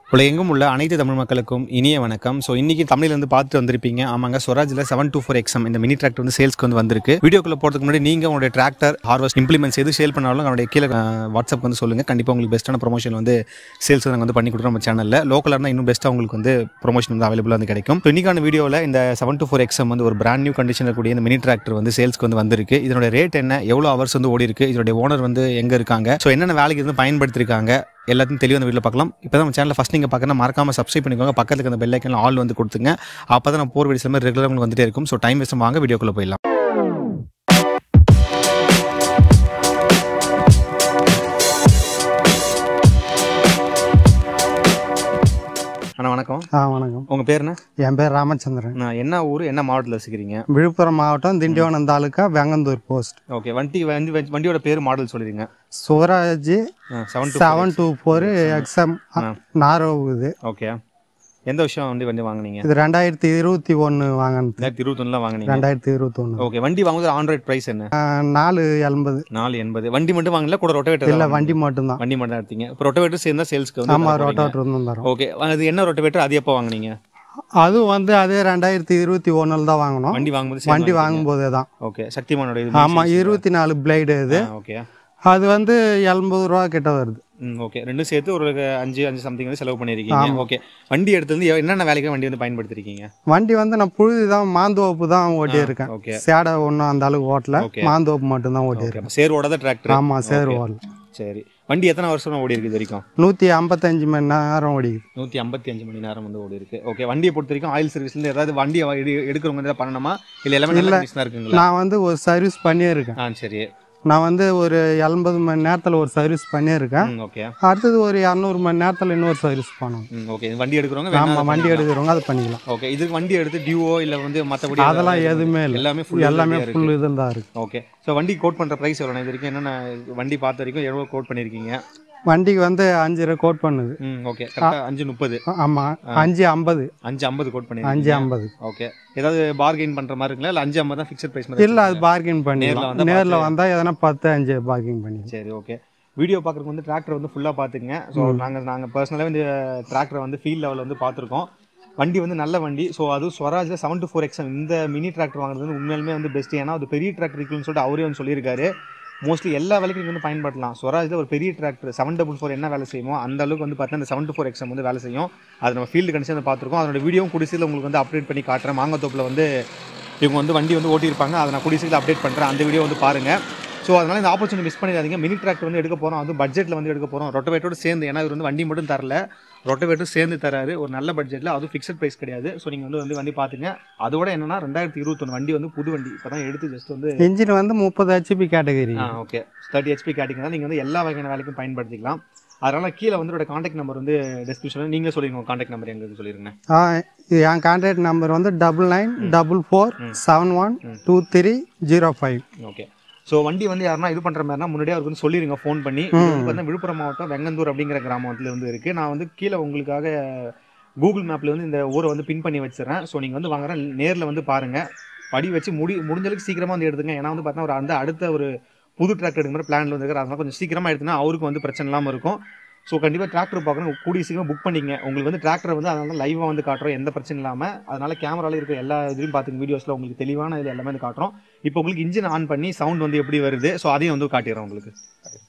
உலகெங்கும் உள்ள அனைத்து தமிழ் மக்களுக்கும் இனிய வணக்கம் ஸோ இன்னைக்கு தமிழ்லேருந்து பார்த்துட்டு வந்திருப்பீங்க ஆமாங்க ஸ்வராஜில் செவன் டூ ஃபோர் எக்ஸம் இந்த மினி டிராக்டர் வந்து சேல்ஸ்க்கு வந்து வந்திருக்கு வீடியோக்குள்ள போகிறதுக்கு முன்னாடி நீங்கள் உங்களுடைய டிராக்டர் ஹார்வெஸ்ட் இம்ப்ளிமெண்ட்ஸ் எது சேல் பண்ணாலும் அவருடைய கீழே அஹ், வாட்ஸ்அப் வந்து சொல்லுங்கள் கண்டிப்பாக உங்களுக்கு பெஸ்ட்டான ப்ரொமோஷன் வந்து சேல்ஸ் நாங்கள் வந்து பண்ணி கொடுக்குறோம் நம்ம சேனலில் லோக்கலாக இருந்தால் இன்னும் பெஸ்ட்டாக உங்களுக்கு வந்து ப்ரொமோஷன் வந்து அவைலபிளாக வந்து கிடைக்கும் ஸோ இன்னைக்கான வீடியோவில் இந்த செவன் டூ ஃபோர் எக்ஸம் வந்து ஒரு பிராண்ட் நியூ கண்டிஷனில் கூடிய இந்த மினி டிராக்டர் வந்து சேல்ஸ்க்கு வந்து வந்திருக்கு இதனுடைய ரேட் என்ன எவ்வளோ ஹவர்ஸ் வந்து ஓடி இருக்கு இதனுடைய ஓனர் வந்து எங்கே இருக்காங்க ஸோ என்னென்ன வேலைக்கு வந்து பயன்படுத்திருக்காங்க எல்லாத்தையும் தெளிவாக அந்த வீடியோவில் பார்க்கலாம் இப்போ தான் நம்ம சேனலில் ஃபஸ்ட் நீங்கள் பார்க்கணும் மறக்காம சப்ஸ்கிரைப் பண்ணிக்கோங்க பக்கத்துக்கு அந்த பெல் ஐக்கன் ஆல் வந்து கொடுத்துங்க அப்போ தான் நம்ம போர் வீடியோஸ் எல்லாமே ரெகுலராக உங்களுக்கு வந்துட்டே இருக்கும் ஸோ டைம் வேஸ்ட் வாங்க வீடியோக்குள்ளே போயிடலாம் அண்ணா வணக்கம் ஆ வணக்கம் உங்கள் பேர் என்ன என் பேர் ராமச்சந்திரன் நான் என்ன ஊர் என்ன மாவட்டத்தில் வச்சுக்கிறீங்க விழுப்புரம் மாவட்டம் திண்டிவனம் தாலுக்கா வெங்கந்தூர் போஸ்ட் ஓகே வண்டி வண்டி வண்டியோட பேர் மாடல் சொல்லிடுங்க Swaraj seven two seven two four XM narrow இது ஓகே எந்த விஷயம் வண்டி வண்டி வாங்குனீங்க இது ரெண்டாயிரத்தி இருபத்தி ஒன்று வாங்கினது ரெண்டாயிரத்தி இருபத்தொன்னுல வாங்குனீங்க ரெண்டாயிரத்தி இருபத்தி ஒன்று ஓகே வண்டி வாங்குறது ஆண்ட்ராய்ட் ப்ரைஸ் என்ன நாலு எண்பது நாலு எண்பது வண்டி மட்டும் வாங்கல கூட ரொட்டவேட்டர் இல்லை வண்டி மட்டும்தான் வண்டி மட்டும் தான் எடுத்தீங்க இப்போ ரொட்டவேட்டர் சேர்ந்தா சேல்ஸ்க்கு வந்து ஆமாம் ரோட்டாட்டர் வந்து தரோம் ஓகே அது என்ன ரொட்டவேட்டர் அது எப்போ வாங்குனீங்க அது வந்து அதே ரெண்டாயிரத்தி இருபத்தி ஒன்றில் தான் வாங்கினோம் வண்டி வாங்கும்போது வண்டி வாங்கும்போதே தான் ஓகே சக்திமானோட இது ஆமாம் இருபத்தி நாலு பிளேடு இது ஓகே அது வந்து எண்பது ரூபா கிட்ட வருது ம் ஓகே ரெண்டும் சேர்த்து ஒரு அஞ்சு அஞ்சு சம்திங் வந்து செலவு பண்ணியிருக்கீங்க ஓகே வண்டி எடுத்து வந்து என்னென்ன வேலைக்கு வண்டி வந்து பயன்படுத்திருக்கீங்க வண்டி வந்து நான் புழுதி தான் மாந்தோப்பு தான் ஓட்டி இருக்கேன் ஓகே சேடை ஒன்றும் அந்த அளவுக்கு ஓட்டல Okay. மாந்தோப்பு மட்டும்தான் ஓட்டி ஓகே சேர் ஓடாத டிராக்டர் ஆமா சேர் ஓடல சரி வண்டி எத்தனை வருஷம் ஓடி இருக்கு இது வரைக்கும் நூற்றி ஐம்பத்தஞ்சு மணி நேரம் ஓடிக்குது நூற்றி ஐம்பத்தி அஞ்சு மணி நேரம் வந்து ஓடி இருக்கு ஓகே வண்டியை பொறுத்த வரைக்கும் ஆயில் சர்வீஸ்ல ஏதாவது வண்டியை எடு- எடுக்கிறவங்க ஏதாவது பண்ணணுமா இல்லை எல்லாமே நல்ல கண்டிஷனாக இருக்குங்களா நான் வந்து ஒரு சர்வீஸ் பண்ணியிருக்கேன் ஆ சரி நான் வந்து ஒரு எண்பது மணி நேரத்தில் ஒரு சர்வீஸ் பண்ணியிருக்கேன் ம் ஓகே அடுத்தது ஒரு இரநூறு மணி நேரத்தில் இன்னொரு சர்வீஸ் பண்ணணும் ம் ஓகே வண்டி எடுக்கிறவங்க ஆமாம் வண்டி எடுக்கிறவங்க அதை பண்ணிக்கலாம் ஓகே இதுக்கு வண்டி எடுத்து டியூஓ இல்லை வந்து மற்றபடி அதெல்லாம் எதுவுமே இல்லை எல்லாமே ஃபுல் எல்லாமே ஃபுல் இதில் தான் இருக்கு ஓகே ஸோ வண்டி கோட் பண்ணுற ப்ரைஸ் எவ்வளோ இது வரைக்கும் என்னென்ன வண்டி பார்த்த வரைக்கும் எவ்வளோ கோட் பண்ணியிருக்கீங்க வண்டிக்கு வந்து அஞ்சு ரூபா கோட் பண்ணுது ம் ஓகே கரெக்டாக அஞ்சு முப்பது ஆமாம் அஞ்சு ஐம்பது அஞ்சு ஐம்பது கோட் அஞ்சு பண்ணியிருக்கீங்க ஐம்பது ஓகே ஏதாவது பார்கெயின் பண்ணுற மாதிரி இருக்குங்களா இல்லை அஞ்சு ஐம்பது தான் ஃபிக்ஸட் ப்ரைஸ் மாதிரி இல்லை அது பார்கிங் நேர்ல பண்ணிடலாம் வந்தா நேரில் வந்தால் எதனா பத்து அஞ்சு பார்கிங் பண்ணி சரி ஓகே வீடியோ பார்க்குறதுக்கு வந்து டிராக்டர் வந்து ஃபுல்லாக பார்த்துங்க ஸோ நாங்கள் நாங்கள் பர்சனலாக வந்து டிராக்டரை வந்து ஃபீல்ட் லெவலில் வந்து பார்த்துருக்கோம் வண்டி வந்து நல்ல வண்டி ஸோ அதுவும் ஸ்வராஜில் செவன் டு ஃபோர் எக்ஸம் இந்த மினி டிராக்டர் வாங்குறது வந்து உண்மையிலுமே வந்து பெஸ்ட் ஏன்னா அது பெரிய டிராக்டர் இருக்குன்னு சொல்லிட்டு அவரே வந்து சொல்லியிருக்காரு மோஸ்ட்லி எல்லா வேலைக்கும் நீங்கள் வந்து பயன்படுத்தலாம் ஸ்வராஜில் ஒரு பெரிய டிராக்டர் செவன் டபுள் ஃபோர் என்ன வேலை செய்யுமோ அந்த அளவுக்கு வந்து பார்த்தீங்கன்னா இந்த செவன் டு ஃபோர் எக்ஸம் வந்து வேலை செய்யும் அது நம்ம ஃபீல்டு கண்டிஷன் வந்து பார்த்துருக்கோம் அதோட வீடியோவும் குடிசையில் உங்களுக்கு வந்து அப்டேட் பண்ணி காட்டுறேன் மாங்கத்தோப்பில் வந்து இவங்க வந்து வண்டி வந்து ஓட்டியிருப்பாங்க அதை நான் குடிசையில் அப்டேட் பண்ணுறேன் அந்த வீடியோ வந்து பாருங்கள் ஸோ அதனால இந்த ஆப்பர்ச்சுனிட்டி மிஸ் பண்ணிடாதீங்க மினி டிராக்டர் வந்து எடுக்க போகிறோம் அது பட்ஜெட்டில் வந்து எடுக்க போகிறோம் ரொட்டவேட்டோட சேர்ந்து ஏன்னா இவர் வந்து வண்டி மட்டும் தரல ரொட்டவேட்டர் சேர்ந்து தராரு ஒரு நல்ல பட்ஜெட்டில் அதுவும் ஃபிக்ஸட் ப்ரைஸ் கிடையாது ஸோ நீங்கள் வந்து வந்து வண்டி பார்த்துங்க அதோட என்னன்னா ரெண்டாயிரத்தி இருபத்தொன்று வண்டி வந்து புது வண்டி இப்போ தான் எடுத்து ஜஸ்ட் வந்து இன்ஜின் வந்து முப்பது ஹெச்பி கேட்டகரி ஆ ஓகே தேர்ட்டி ஹெச்பி கேட்டிங்கன்னா நீங்கள் வந்து எல்லா வகையான வேலைக்கும் பயன்படுத்திக்கலாம் அதனால கீழே வந்து என்னோட காண்டாக்ட் நம்பர் வந்து டிஸ்கிரிப்ஷனில் நீங்களே சொல்லிருங்க காண்டாக்ட் நம்பர் எங்களுக்கு சொல்லிருங்க ஆ, இது என் கான்டாக்ட் நம்பர் வந்து double nine double four seven one two three zero five okay so வண்டி வந்து யாருன்னா இது பண்ணுற மாதிரினா முன்னாடியே அவருக்கு வந்து சொல்லிருங்க ஃபோன் பண்ணி இது வந்து பார்த்தீங்கன்னா விழுப்புரம் மாவட்டம் வெங்கந்தூர் அப்படிங்கிற கிராமத்தில் வந்து இருக்குது நான் வந்து கீழே உங்களுக்காக கூகுள் மேப்பில் வந்து இந்த ஊரை வந்து பின் பண்ணி வச்சிடறேன் ஸோ நீங்கள் வந்து வாங்குற நேரில் வந்து பாருங்கள் படி வச்சு முடி முடிஞ்ச அளவுக்கு சீக்கிரமாக வந்து எடுத்துங்க ஏன்னா வந்து பார்த்தீங்கன்னா ஒரு அந்த அடுத்த ஒரு புது டிராக்டர் எடுக்கிற மாதிரி பிளான்ல வந்து அதனால கொஞ்சம் சீக்கிரமாக எடுத்துனா அவருக்கு வந்து பிரச்சனை இல்லாமல் இருக்கும் ஸோ கண்டிப்பாக டிராக்டர் பார்க்கணும் கூடிய சீக்கிரம் புக் பண்ணிங்க உங்களுக்கு வந்து டிராக்டர் வந்து அதனால லைவாக வந்து காட்டுறோம் எந்த பிரச்சனை இல்லாமல் அதனால கேமரால இருக்கிற எல்லா இதுலையும் பார்த்துங்க வீடியோஸில் உங்களுக்கு தெளிவான இது எல்லாமே வந்து காட்டுறோம் இப்போ உங்களுக்கு இன்ஜின் ஆன் பண்ணி சவுண்ட் வந்து எப்படி வருது ஸோ அதையும் வந்து காட்டிடுறோம் உங்களுக்கு